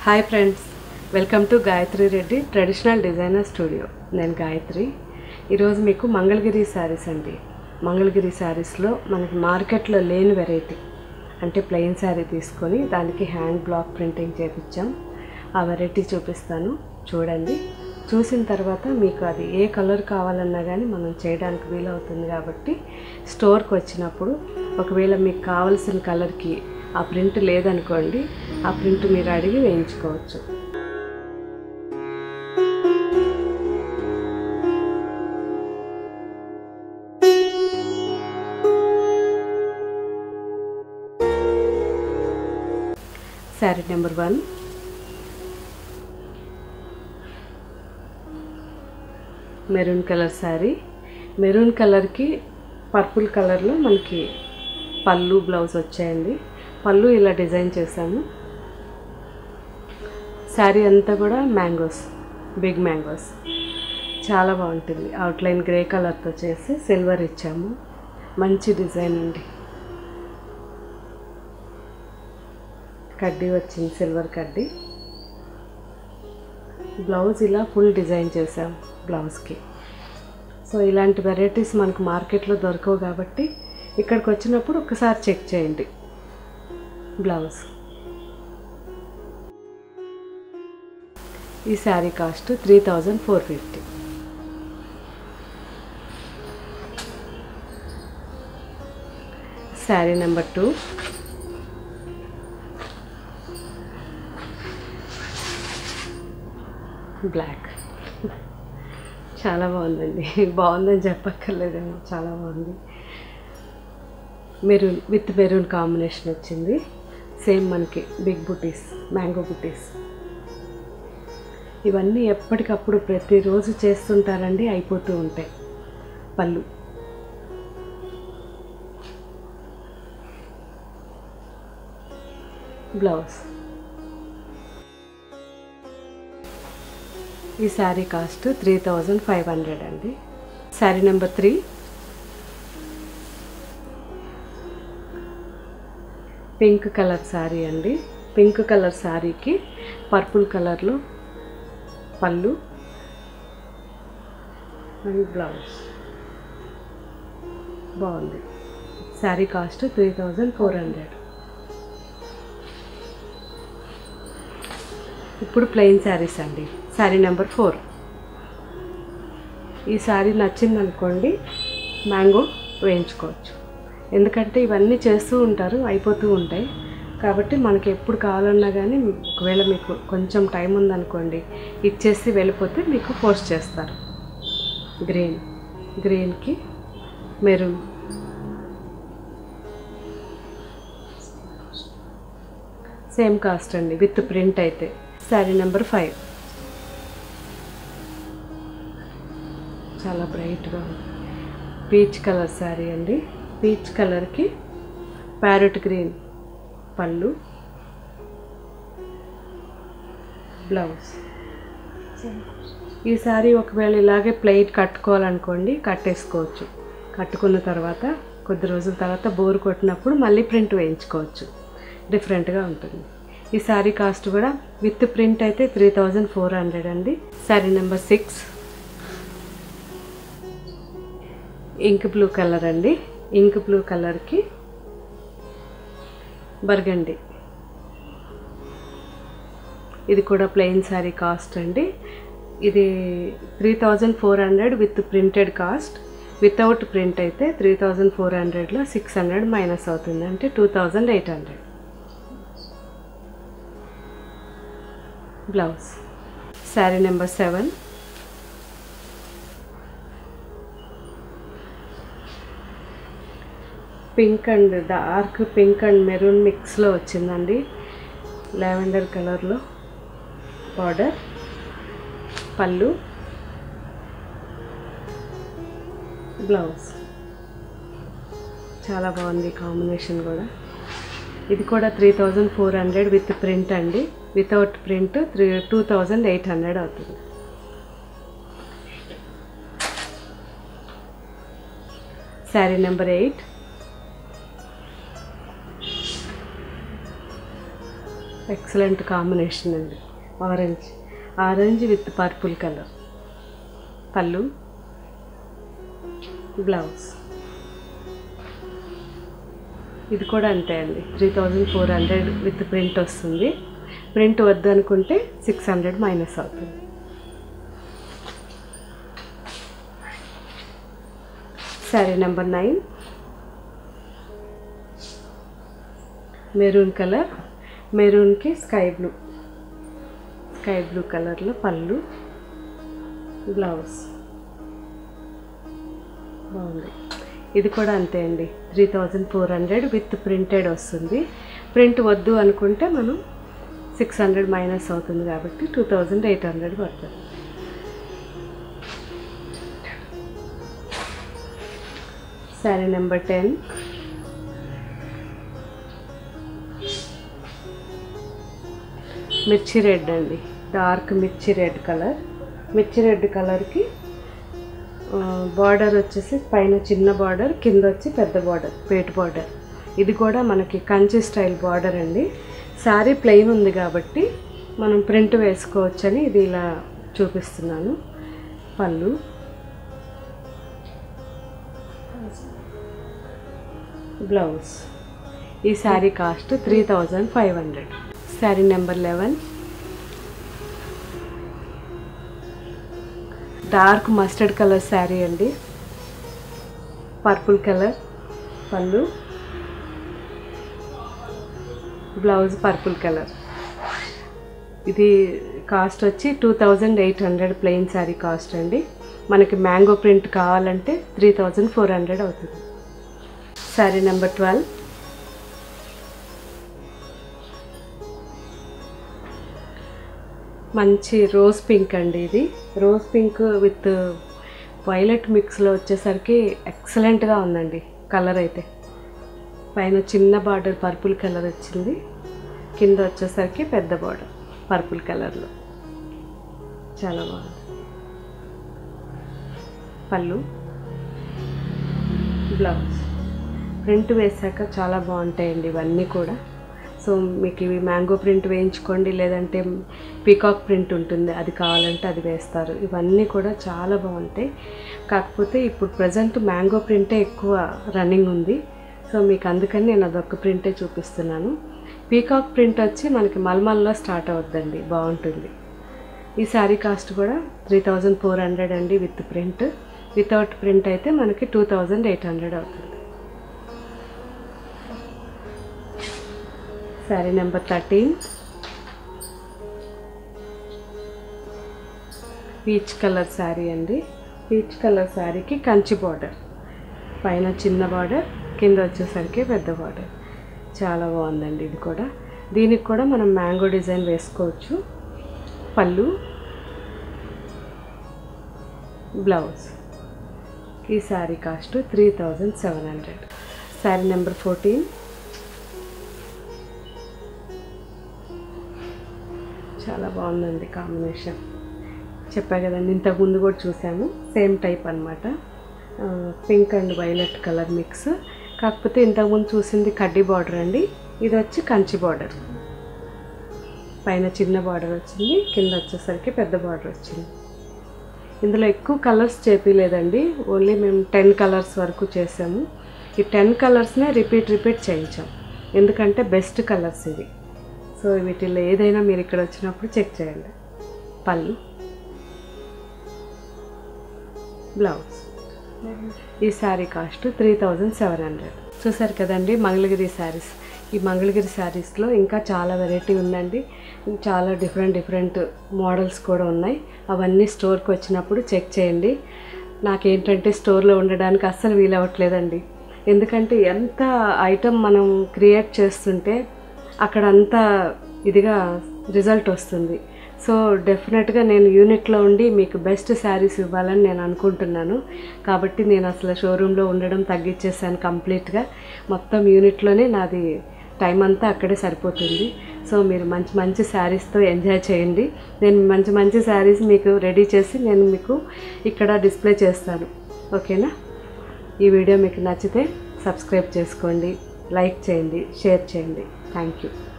hi friends welcome to Gayatri Reddy traditional designer studio నేను గాయత్రి ఈరోజు మీకు మంగళగిరి శారీస్ అండి మంగళగిరి శారీస్లో మనకి మార్కెట్లో లేని వెరైటీ అంటే ప్లెయిన్ శారీ తీసుకొని దానికి హ్యాండ్ బ్లాక్ ప్రింటింగ్ చేపించాం ఆ వెరైటీ చూపిస్తాను చూడండి చూసిన తర్వాత మీకు అది ఏ కలర్ కావాలన్నా కానీ మనం చేయడానికి వీలవుతుంది కాబట్టి స్టోర్కి వచ్చినప్పుడు ఒకవేళ మీకు కావలసిన కలర్కి ఆ ప్రింట్ లేదనుకోండి ఆ ప్రింట్ మీరు అడిగి వేయించుకోవచ్చు sari number one maroon colour sari maroon కలర్కి పర్పుల్ కలర్లో మనకి పళ్ళు బ్లౌజ్ వచ్చాయండి పళ్ళు ఇలా డిజైన్ చేశాము శారీ అంతా కూడా మ్యాంగోస్ బిగ్ మ్యాంగోస్ చాలా బాగుంటుంది అవుట్లైన్ గ్రే కలర్తో చేసి సిల్వర్ ఇచ్చాము మంచి డిజైన్ అండి కడ్డీ వచ్చింది సిల్వర్ కడ్డీ బ్లౌజ్ ఇలా ఫుల్ డిజైన్ చేసాం బ్లౌజ్కి సో ఇలాంటి వెరైటీస్ మనకు మార్కెట్లో దొరకవు కాబట్టి ఇక్కడికి వచ్చినప్పుడు ఒకసారి చెక్ చేయండి బ్లౌజ్ ఈ sari cost three thousand four fifty sari number two black చాలా బాగుందండి బాగుందని చెప్పక్కర్లేదండి చాలా బాగుంది మెరూన్ విత్ మెరూన్ కాంబినేషన్ వచ్చింది సేమ్ మనకి బిగ్ బుటీస్ మ్యాంగో బుటీస్ ఇవన్నీ ఎప్పటికప్పుడు ప్రతిరోజు చేస్తుంటారండి అయిపోతూ ఉంటాయి పళ్ళు బ్లౌజ్ ఈ sari cost three thousand five hundred అండి sari number three pink colour sari అండి పింక్ కలర్ శారీకి పర్పుల్ కలర్లో పళ్ళు అండ్ బ్లౌజ్ బాగుంది sari cost three thousand four hundred ఇప్పుడు ప్లెయిన్ శారీస్ అండి శారీ నెంబర్ ఫోర్ ఈ శారీ నచ్చింది అనుకోండి మ్యాంగో వేయించుకోవచ్చు ఎందుకంటే ఇవన్నీ చేస్తూ ఉంటారు అయిపోతూ ఉంటాయి కాబట్టి మనకి ఎప్పుడు కావాలన్నా కానీ ఒకవేళ మీకు కొంచెం టైం ఉందనుకోండి ఇచ్చేసి వెళ్ళిపోతే మీకు పోస్ట్ చేస్తారు గ్రీన్ గ్రీన్కి మెరూన్ సేమ్ కాస్ట్ అండి విత్ ప్రింట్ అయితే శారీ నెంబర్ ఫైవ్ చాలా బ్రైట్గా ఉంది పీచ్ కలర్ శారీ అండి పీచ్ కలర్కి ప్యారెట్ గ్రీన్ పళ్ళు బ్లౌజ్ ఈ శారీ ఒకవేళ ఇలాగే ప్లెయిట్ కట్టుకోవాలనుకోండి కట్టేసుకోవచ్చు కట్టుకున్న తర్వాత కొద్ది రోజుల తర్వాత బోర్ కొట్టినప్పుడు మళ్ళీ ప్రింట్ వేయించుకోవచ్చు డిఫరెంట్గా ఉంటుంది ఈ శారీ కాస్ట్ కూడా విత్ ప్రింట్ అయితే త్రీ థౌజండ్ ఫోర్ హండ్రెడ్ అండి sari number six ink blue colour అండి ఇంక్ బ్లూ కలర్కి బర్గండి ఇది కూడా ప్లెయిన్ శారీ కాస్ట్ అండి ఇది three thousand four hundred with printed cost without print అయితే త్రీ థౌజండ్ ఫోర్ హండ్రెడ్లో సిక్స్ హండ్రెడ్ మైనస్ అవుతుంది అంటే two thousand eight hundred blouse sari number seven pink and dark pink and maroon మిక్స్లో వచ్చిందండి లావెండర్ కలర్లో border పళ్ళు బ్లౌజ్ చాలా బాగుంది కాంబినేషన్ కూడా ఇది కూడా three thousand four hundred with print అండి without print three two thousand eight hundred అవుతుంది sari number eight excellent combination అండి orange orange with purple colour పళ్ళు బ్లౌజ్ ఇది కూడా అంతే అండి three thousand four hundred with print వస్తుంది ప్రింట్ వద్దు అనుకుంటే సిక్స్ హండ్రెడ్ మైనస్ అవుతుంది sari number nine maroon colour మెరూన్కి స్కై బ్లూ స్కై బ్లూ కలర్లో పళ్ళు బ్లౌజ్ బాగుంది ఇది కూడా అంతే అండి three thousand four hundred with printed వస్తుంది ప్రింట్ వద్దు అనుకుంటే మనం సిక్స్ హండ్రెడ్ మైనస్ అవుతుంది కాబట్టి టూ థౌజండ్ ఎయిట్ హండ్రెడ్ పడుతుంది శారీ నెంబర్ టెన్ మిర్చి రెడ్ అండి డార్క్ మిర్చి రెడ్ కలర్ మిర్చి రెడ్ కలర్కి బార్డర్ వచ్చేసి పైన చిన్న బార్డర్ కింద వచ్చి పెద్ద బార్డర్ పేట్ బార్డర్ ఇది కూడా మనకి కంచి స్టైల్ బార్డర్ అండి శారీ ప్లెయిన్ ఉంది కాబట్టి మనం ప్రింట్ వేసుకోవచ్చని ఇది ఇలా చూపిస్తున్నాను పళ్ళు బ్లౌజ్ ఈ sari cost three thousand five hundred sari number eleven dark mustard colour sari అండి పర్పుల్ కలర్ పళ్ళు బ్లౌజ్ పర్పుల్ కలర్ ఇది కాస్ట్ వచ్చి two thousand eight hundred plain sari cost అండి మనకి మ్యాంగో ప్రింట్ కావాలంటే త్రీ థౌజండ్ ఫోర్ హండ్రెడ్ అవుతుంది శారీ నెంబర్ ట్వెల్వ్ మంచి రోజ్ పింక్ అండి ఇది రోజ్ పింక్ విత్ వైలెట్ మిక్స్లో వచ్చేసరికి ఎక్సలెంట్గా ఉందండి కలర్ అయితే పైన చిన్న బార్డర్ పర్పుల్ కలర్ వచ్చింది కింద వచ్చేసరికి పెద్ద బార్డర్ పర్పుల్ కలర్లో చాలా బాగుంది పళ్ళు బ్లౌజ్ ప్రింట్ వేసాక చాలా బాగుంటాయండి ఇవన్నీ కూడా సో మీకు ఇవి మ్యాంగో ప్రింట్ వేయించుకోండి లేదంటే పీకాక్ ప్రింట్ ఉంటుంది అది కావాలంటే అది వేస్తారు ఇవన్నీ కూడా చాలా బాగుంటాయి కాకపోతే ఇప్పుడు ప్రజెంట్ మ్యాంగో ప్రింటే ఎక్కువ రన్నింగ్ ఉంది సో మీకు అందుకని నేను అదొక ప్రింటే చూపిస్తున్నాను పీకాక్ ప్రింట్ వచ్చి మనకి మల్మల్లో స్టార్ట్ అవుద్దండి బాగుంటుంది ఈ శారీ కాస్ట్ కూడా త్రీ థౌజండ్ ఫోర్ హండ్రెడ్ అండి విత్ ప్రింట్ వితౌట్ ప్రింట్ అయితే మనకి టూ థౌజండ్ ఎయిట్ హండ్రెడ్ అవుతుంది sari number thirteen peach colour sari అండి పీచ్ కలర్ శారీకి కంచి బార్డర్ పైన చిన్న బార్డర్ కింద వచ్చేసరికి పెద్ద బార్డర్ చాలా బాగుందండి ఇది కూడా దీనికి కూడా మనం మ్యాంగో డిజైన్ వేసుకోవచ్చు పళ్ళు బ్లౌజ్ ఈ sari cost three thousand seven hundred sari number fourteen చాలా బాగుందండి కాంబినేషన్ చెప్పా కదండి ఇంతకు ముందు కూడా చూసాము సేమ్ టైప్ అనమాట pink and violet colour mix కాకపోతే ఇంతకుముందు చూసింది కడ్డీ బార్డర్ అండి ఇది వచ్చి కంచి బార్డర్ పైన చిన్న బార్డర్ వచ్చింది కింద వచ్చేసరికి పెద్ద బార్డర్ వచ్చింది ఇందులో ఎక్కువ కలర్స్ చేపించలేదండి ఓన్లీ మేము టెన్ కలర్స్ వరకు చేసాము ఈ టెన్ కలర్స్నే రిపీట్ రిపీట్ చేయించాం ఎందుకంటే బెస్ట్ కలర్స్ ఇవి సో వీటిలో ఏదైనా మీరు ఇక్కడ వచ్చినప్పుడు చెక్ చేయండి పళ్ళు బ్లౌజ్ ఈ sari cost three thousand seven hundred చూసారు కదండి మంగళగిరి శారీస్ ఈ మంగళగిరి శారీస్లో ఇంకా చాలా వెరైటీ ఉందండి చాలా డిఫరెంట్ డిఫరెంట్ మోడల్స్ కూడా ఉన్నాయి అవన్నీ స్టోర్కి వచ్చినప్పుడు చెక్ చేయండి నాకేంటంటే స్టోర్లో ఉండడానికి అస్సలు వీలవ్వట్లేదండి ఎందుకంటే ఎంత ఐటమ్ మనం క్రియేట్ చేస్తుంటే అక్కడ అంతా ఇదిగా రిజల్ట్ వస్తుంది సో డెఫినెట్గా నేను యూనిట్లో ఉండి మీకు బెస్ట్ శారీస్ ఇవ్వాలని నేను అనుకుంటున్నాను కాబట్టి నేను అసలు షోరూంలో ఉండడం తగ్గించేసాను కంప్లీట్గా మొత్తం యూనిట్లోనే నాది టైం అంతా అక్కడే సరిపోతుంది సో మీరు మంచి మంచి శారీస్తో ఎంజాయ్ చేయండి నేను మంచి మంచి శారీస్ మీకు రెడీ చేసి నేను మీకు ఇక్కడ డిస్ప్లే చేస్తాను ఓకేనా ఈ వీడియో మీకు నచ్చితే సబ్స్క్రైబ్ చేసుకోండి లైక్ చేయండి షేర్ చేయండి థ్యాంక్ యూ